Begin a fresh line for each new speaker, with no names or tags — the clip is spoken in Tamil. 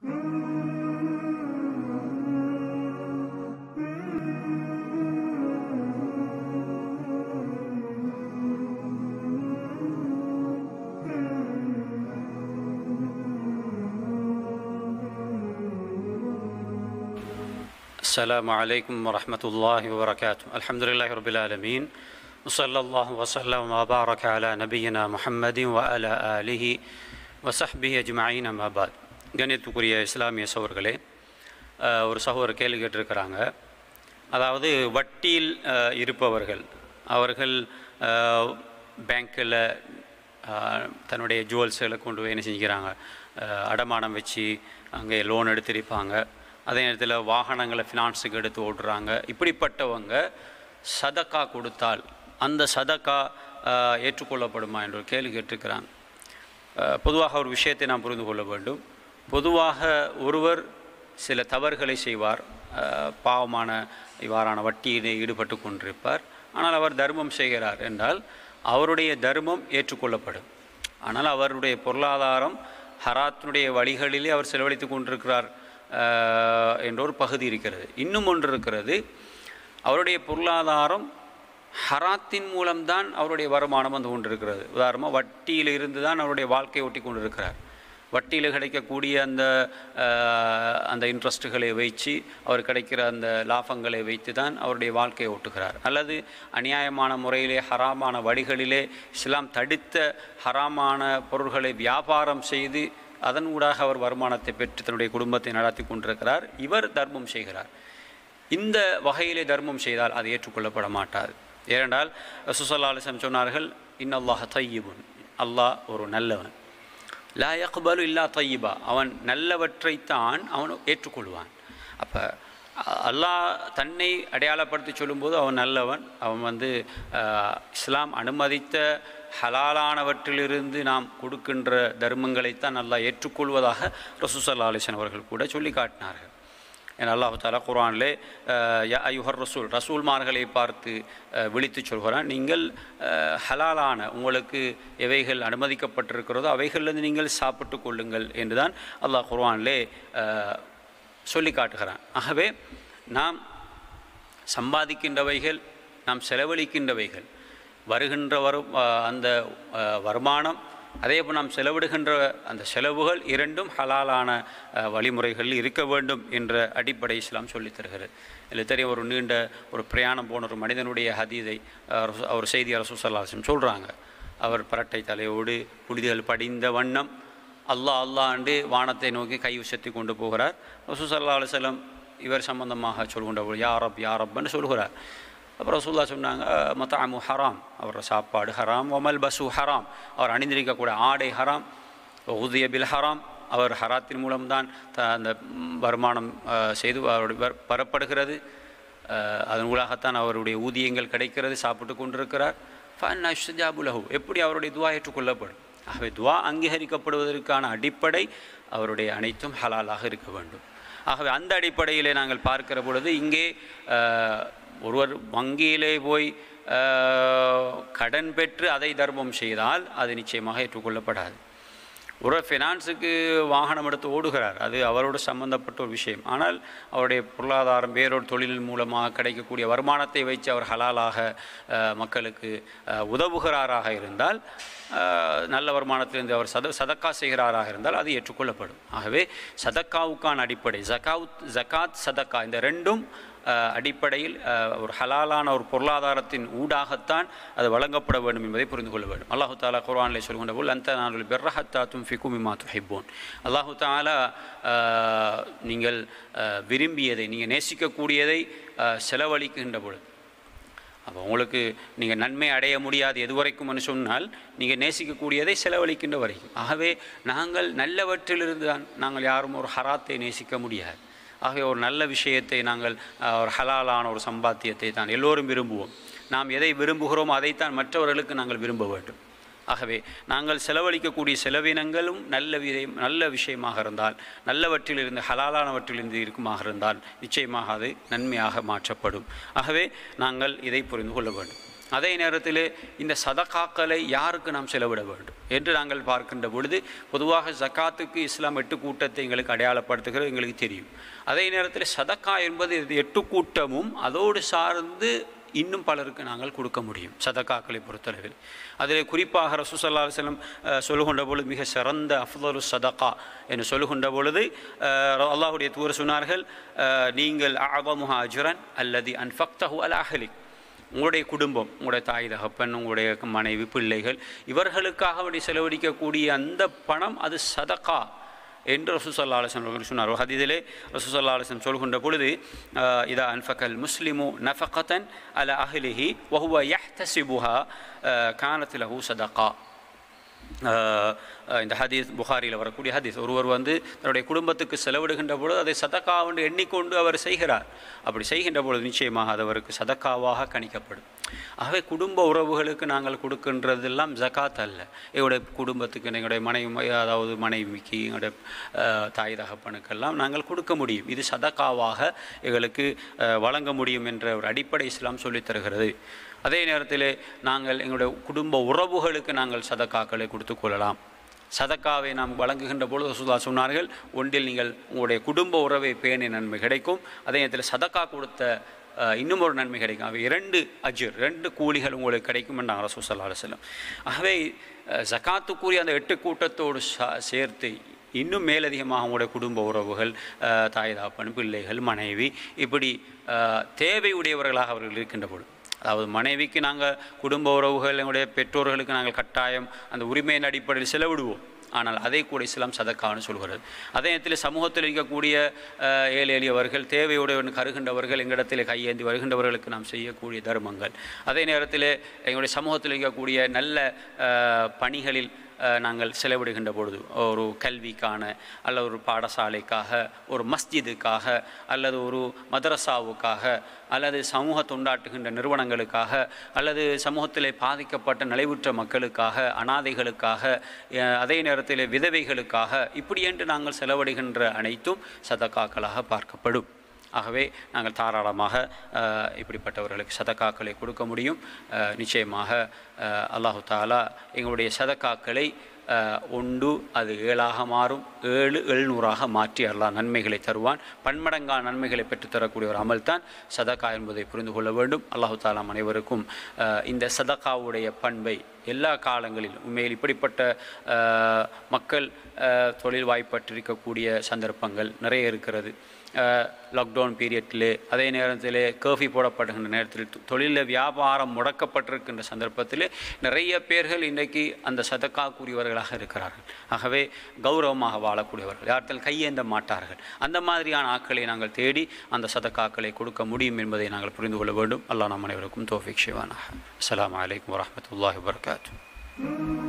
السلام عليكم ورحمة الله وبركاته الحمد لله رب العالمين وصلى الله وسلم وبارك على نبينا محمد وعلى آله وصحبه أجمعين ما بعد கணியத்துக்குரிய இஸ்லாமிய சகோதரர்களே அஹ், ஒரு சகோதரர் கேள்வி கேட்டிருக்கிறாங்க அதாவது வட்டியில் அஹ், இருப்பவர்கள் அவர்கள் பேங்க்கில் தன்னுடைய ஜுவல்ஸுகளை கொண்டு போய் என்ன செஞ்சுக்கிறாங்க அஹ், அடமானம் வச்சு அங்கே லோன் எடுத்திருப்பாங்க அதே நேரத்தில் வாகனங்களை ஃபினான்ஸுக்கு எடுத்து ஓடுறாங்க இப்படிப்பட்டவங்க சதக்கா கொடுத்தால் அந்த சதக்கா அஹ், ஏற்றுக்கொள்ளப்படுமா என்ற ஒரு கேள்வி கேட்டிருக்கிறாங்க அஹ், பொதுவாக ஒரு விஷயத்தை நாம் புரிந்து கொள்ள வேண்டும் பொதுவாக ஒருவர் சில தவறுகளை செய்வார் அஹ், பாவமான இவ்வாறான வட்டியிலே ஈடுபட்டு கொண்டிருப்பார் ஆனால் அவர் தர்மம் செய்கிறார் என்றால் அவருடைய தர்மம் ஏற்றுக்கொள்ளப்படும் ஆனால் அவருடைய பொருளாதாரம் ஹராத்தினுடைய வழிகளிலே அவர் செலவழித்து கொண்டிருக்கிறார் அஹ், என்ற ஒரு பகுதி இருக்கிறது இன்னும் ஒன்று இருக்கிறது அவருடைய பொருளாதாரம் ஹராத்தின் மூலம்தான் அவருடைய வருமானம் வந்து கொண்டிருக்கிறது உதாரணமாக வட்டியில் இருந்து தான் அவருடைய வாழ்க்கையை ஒட்டி கொண்டிருக்கிறார் வட்டியில் கிடைக்கக்கூடிய அந்த அஹ், அந்த இன்ட்ரெஸ்ட்டுகளை வைத்து அவர் கிடைக்கிற அந்த லாபங்களை வைத்து தான் அவருடைய வாழ்க்கையை ஓட்டுகிறார் அல்லது அநியாயமான முறையிலே ஹராமான வழிகளிலே இஸ்லாம் தடுத்த ஹராமான பொருள்களை வியாபாரம் செய்து அதன் ஊடாக அவர் வருமானத்தை பெற்று தன்னுடைய குடும்பத்தை நடத்தி கொண்டிருக்கிறார் இவர் தர்மம் செய்கிறார் இந்த வகையிலே தர்மம் செய்தால் அது ஏற்றுக்கொள்ளப்பட மாட்டாது ஏனென்றால் ரசூசல்லா அலிஸ்லம் சொன்னார்கள் இன்னல்லாஹ் தையிபுன் அல்லாஹ் ஒரு நல்லவன் லா யக்பலு இல்லா தையிபா அவன் நல்லவற்றைத்தான் அவன் ஏற்றுக்கொள்வான் அப்போ அல்லாஹ் தன்னை அடையாளப்படுத்தி சொல்லும்போது அவன் நல்லவன் அவன் வந்து அஹ், இஸ்லாம் அனுமதித்த ஹலாலானவற்றிலிருந்து நாம் கொடுக்கின்ற தர்மங்களைத்தான் அல்லாஹ் ஏற்றுக்கொள்வதாக ரசூசல்லா அலிஸ்லாம் அவர்கள் கூட சொல்லி காட்டினார்கள் என் அல்லாஹு தாலா குர்ஆனிலே அஹ், யா ஐயுஹர் ரசூல் ரசூல்மார்களை பார்த்து அஹ், விழித்துச் சொல்கிறான் நீங்கள் அஹ், ஹலாலான உங்களுக்கு எவைகள் அனுமதிக்கப்பட்டிருக்கிறதோ அவைகளிலிருந்து நீங்கள் சாப்பிட்டு கொள்ளுங்கள் என்றுதான் அல்லாஹ் குர்ஆனிலே அஹ், சொல்லி காட்டுகிறான் ஆகவே நாம் சம்பாதிக்கின்றவைகள் நாம் செலவழிக்கின்றவைகள் வருகின்ற வரும் அஹ், அந்த அஹ், வருமானம் அதே போல் நாம் செலவிடுகின்ற அந்த செலவுகள் இரண்டும் ஹலாலான அஹ், வழிமுறைகளில் இருக்க வேண்டும் என்ற அடிப்படை இஸ்லாம் சொல்லித் தருகிறது இதில் தெரியும் ஒரு நீண்ட ஒரு பிரயாணம் போன ஒரு மனிதனுடைய ஹதீதை அஹ், ரசூ- அவர் செய்தி அரசுசல்லாசம் சொல்கிறாங்க அவர் பரட்டை தலையோடு புனிதல் படிந்த வண்ணம் அல்லாஹ் அல்லாண்டு வானத்தை நோக்கி கை உசத்தி கொண்டு போகிறார் ரசூசல்லா அலுவலம் இவர் சம்பந்தமாக சொல்கின்ற போது யாரப் யாரப்னு சொல்கிறார் அப்புறம் ரசூல்லா சொன்னாங்க மத்தாமு ஹராம் அவரோட சாப்பாடு ஹராம் ஒமல் பசு ஹராம் அவர் அணிந்திருக்கக்கூடிய ஆடை ஹராம் உதிய பில் ஹராம் அவர் ஹராத்தின் மூலம்தான் த அந்த ம், வருமானம் அஹ், செய்து அவருடைய வர்- பெறப்படுகிறது அஹ், அதன் ஊடாகத்தான் அவருடைய ஊதியங்கள் கிடைக்கிறது சாப்பிட்டு கொண்டிருக்கிறார் ஃபன் அஷ்ஜாபுலஹு எப்படி அவருடைய துவா ஏற்றுக்கொள்ளப்படும் ஆகவே துவா அங்கீகரிக்கப்படுவதற்கான அடிப்படை அவருடைய அனைத்தும் ஹலாலாக இருக்க வேண்டும் ஆகவே அந்த அடிப்படையிலே நாங்கள் பார்க்கிற பொழுது இங்கே அஹ், ஒருவர் வங்கியிலே போய் அஹ், கடன் பெற்று அதை தர்மம் செய்தால் அது நிச்சயமாக ஏற்றுக்கொள்ளப்படாது ஒரு ஃபினான்ஸுக்கு வாகனம் எடுத்து ஓடுகிறார் அது அவரோடு சம்பந்தப்பட்ட ஒரு விஷயம் ஆனால் அவருடைய பொருளாதாரம் வேறொரு தொழிலின் மூலமாக கிடைக்கக்கூடிய வருமானத்தை வைத்து அவர் ஹலாலாக அஹ், மக்களுக்கு அஹ், உதவுகிறாராக இருந்தால் அஹ், நல்ல வருமானத்திலிருந்து அவர் சத சதக்கா செய்கிறாராக இருந்தால் அது ஏற்றுக்கொள்ளப்படும் ஆகவே சதக்காவுக்கான அடிப்படை ஜகாவுத் ஜகாத் சதக்கா இந்த ரெண்டும் அஹ், அடிப்படையில் அஹ், ஒரு ஹலாலான ஒரு பொருளாதாரத்தின் ஊடாகத்தான் அது வழங்கப்பட வேண்டும் என்பதை புரிந்து கொள்ள வேண்டும் அல்லாஹு தாலா குர்ஆனிலே சொல்கின்ற போல் அந்த நான் பெர்ரஹத்தா தும் மிமா துஹிப்போன் அல்லாஹு தாலா அஹ், நீங்கள் அஹ், விரும்பியதை நீங்கள் நேசிக்கக்கூடியதை அஹ், செலவழிக்கின்ற பொழுது அப்போ உங்களுக்கு நீங்கள் நன்மை அடைய முடியாது எதுவரைக்கும்னு சொன்னால் நீங்கள் நேசிக்கக்கூடியதை செலவழிக்கின்ற வரைக்கும் ஆகவே நாங்கள் நல்லவற்றிலிருந்து தான் நாங்கள் யாரும் ஒரு ஹராத்தை நேசிக்க முடியாது ஆகவே ஒரு நல்ல விஷயத்தை நாங்கள் அஹ், ஒரு ஹலாலான ஒரு சம்பாத்தியத்தை தான் எல்லோரும் விரும்புவோம் நாம் எதை விரும்புகிறோமோ அதைத்தான் மற்றவர்களுக்கு நாங்கள் விரும்ப வேண்டும் ஆகவே நாங்கள் செலவழிக்கக்கூடிய செலவினங்களும் நல்ல விதை நல்ல விஷயமாக இருந்தால் நல்லவற்றிலிருந்து ஹலாலானவற்றிலிருந்து இருக்குமாக இருந்தால் நிச்சயமாக அது நன்மையாக மாற்றப்படும் ஆகவே நாங்கள் இதை புரிந்து கொள்ள வேண்டும் அதே நேரத்தில் இந்த சதகாக்களை யாருக்கு நாம் செலவிட வேண்டும் என்று நாங்கள் பார்க்கின்ற பொழுது பொதுவாக ஜக்காத்துக்கு இஸ்லாம் எட்டு கூட்டத்தை எங்களுக்கு அடையாளப்படுத்துகிறது எங்களுக்கு தெரியும் அதே நேரத்தில் சதக்கா என்பது இது எட்டு கூட்டமும் அதோடு சார்ந்து இன்னும் பலருக்கு நாங்கள் கொடுக்க முடியும் சதக்காக்களை பொறுத்தளவில் அதில் குறிப்பாக ரசூசல்லா செல்லம் சொல்லுகின்ற பொழுது மிக சிறந்த அஃதலு சதக்கா என்று சொல்லுகின்ற பொழுது அஹ், அல்லாஹுடைய தூர் சொன்னார்கள் அஹ், நீங்கள் அபமுஹா அஜுரன் அல்லது அன்ஃபக்தஹு அல் அஹலிக் உங்களுடைய குடும்பம் உங்களுடைய தாய் தகப்பன் உங்களுடைய மனைவி பிள்ளைகள் இவர்களுக்காக வேண்டி செலவழிக்கக்கூடிய அந்த பணம் அது சதக்கா என்று ரசூசல்லா அலிஸ்லம் அவர்கள் சொன்னார் ஒரு ஹதீதிலே ரசூசல்லா அலிஸ்லம் சொல்கின்ற பொழுது ஆஹ், இதா அன்ஃபக்கல் முஸ்லிமு நஃபகத்தன் அல அஹ்லிஹி வஹுவ யஹ்தசிபுஹா கானத் லஹு சதகா ஆஹ், ஆஹ், இந்த ஹதீஸ் புகாரியில் வரக்கூடிய ஹதீஸ் ஒருவர் வந்து தன்னுடைய குடும்பத்துக்கு செலவிடுகின்ற பொழுது அதை சதக்காவென்று எண்ணிக்கொண்டு அவர் செய்கிறார் அப்படி செய்கின்ற பொழுது நிச்சயமாக அது அவருக்கு சதக்காவாக கணிக்கப்படும் ஆகவே குடும்ப உறவுகளுக்கு நாங்கள் கொடுக்கின்றதெல்லாம் ஜகாத் அல்ல எங்களுடைய குடும்பத்துக்கு எங்களுடைய மனைவி அதாவது மனைவிக்கு எங்களுடைய ஆஹ், தாய் தகப்பனுக்கெல்லாம் நாங்கள் கொடுக்க முடியும் இது சதக்காவாக எங்களுக்கு ஆஹ், வழங்க முடியும் என்ற ஒரு அடிப்படை இஸ்லாம் சொல்லித் தருகிறது அதே நேரத்தில் நாங்கள் எங்களுடைய குடும்ப உறவுகளுக்கு நாங்கள் சதக்காக்களை கொடுத்துக் கொள்ளலாம் சதக்காவை நாம் வழங்குகின்ற பொழுது ரசூலுல்லாஹ் சொன்னார்கள் ஒன்றில் நீங்கள் உங்களுடைய குடும்ப உறவை பேணி நன்மை கிடைக்கும் அதே நேரத்தில் சதக்கா கொடுத்த அஹ், இன்னும் ஒரு நன்மை கிடைக்கும் அவை இரண்டு அஜிர் ரெண்டு கூலிகள் உங்களுக்கு கிடைக்கும் என்றாங்க ரசூசல்லா அலுவலம் ஆகவே அஹ், ஜகாத்துக்குரிய அந்த எட்டு கூட்டத்தோடு சா- சேர்த்து இன்னும் மேலதிகமாக உங்களுடைய குடும்ப உறவுகள் அஹ், தாய் தாப்பன் பிள்ளைகள் மனைவி இப்படி அஹ், தேவையுடையவர்களாக அவர்கள் இருக்கின்ற பொழுது அதாவது மனைவிக்கு நாங்கள் குடும்ப உறவுகள் எங்களுடைய பெற்றோர்களுக்கு நாங்கள் கட்டாயம் அந்த உரிமையின் அடிப்படையில் செலவிடுவோம் ஆனால் அதை கூட இஸ்லாம் சதக்கான்னு சொல்கிறது அதே நேரத்தில் சமூகத்தில் இருக்கக்கூடிய அஹ், ஏழை எளியவர்கள் தேவையுடைய கருகின்றவர்கள் எங்களிடத்தில் கையேந்தி வருகின்றவர்களுக்கு நாம் செய்யக்கூடிய தர்மங்கள் அதே நேரத்தில் எங்களுடைய சமூகத்தில் இருக்கக்கூடிய நல்ல அஹ், பணிகளில் அஹ், நாங்கள் செலவிடுகின்ற பொழுது ஒரு கல்விக்கான அல்லது ஒரு பாடசாலைக்காக ஒரு மஸ்ஜிதுக்காக அல்லது ஒரு மதரசாவுக்காக அல்லது சமூக தொண்டாட்டுகின்ற நிறுவனங்களுக்காக அல்லது சமூகத்திலே பாதிக்கப்பட்ட நிலைவுற்ற மக்களுக்காக அனாதைகளுக்காக அஹ், அதே நேரத்தில் விதவைகளுக்காக இப்படி என்று நாங்கள் செலவிடுகின்ற அனைத்தும் சதக்காக்களாக பார்க்கப்படும் ஆகவே நாங்கள் தாராளமாக அஹ், இப்படிப்பட்டவர்களுக்கு சதக்காக்களை கொடுக்க முடியும் அஹ், நிச்சயமாக அஹ், அல்லாஹு தாலா எங்களுடைய சதக்காக்களை அஹ், ஒன்று அது ஏழாக மாறும் ஏழு எழுநூறாக மாற்றி அல்லாஹ் நன்மைகளை தருவான் பன்மடங்கான நன்மைகளை பெற்றுத்தரக்கூடிய ஒரு அமல் தான் சதக்கா என்பதை புரிந்து கொள்ள வேண்டும் அல்லாஹு தாலா அனைவருக்கும் அஹ், இந்த சதக்காவுடைய பண்பை எல்லா காலங்களிலும் உண்மையில் இப்படிப்பட்ட அஹ், மக்கள் அஹ், தொழில் வாய்ப்பற்றிருக்கக்கூடிய சந்தர்ப்பங்கள் நிறைய இருக்கிறது லாக்டவுன் பீரியட்டிலே அதே நேரத்தில் கர்ஃபி போடப்படுகின்ற நேரத்தில் தொ- தொழிலில் வியாபாரம் முடக்கப்பட்டிருக்கின்ற சந்தர்ப்பத்தில் நிறைய பேர்கள் இன்றைக்கு அந்த சதக்காக்குரியவர்களாக இருக்கிறார்கள் ஆகவே கௌரவமாக வாழக்கூடியவர்கள் யார்த்தல் கையேந்த மாட்டார்கள் அந்த மாதிரியான ஆட்களை நாங்கள் தேடி அந்த சதக்காக்களை கொடுக்க முடியும் என்பதை நாங்கள் புரிந்து கொள்ள வேண்டும் அல்லாஹ் நம் அனைவருக்கும் தோஃபிக் ஷிவானா அஸ்ஸலாமு அலைக்கும் வரஹ்மத்துல்லாஹி வபரகாத்துஹு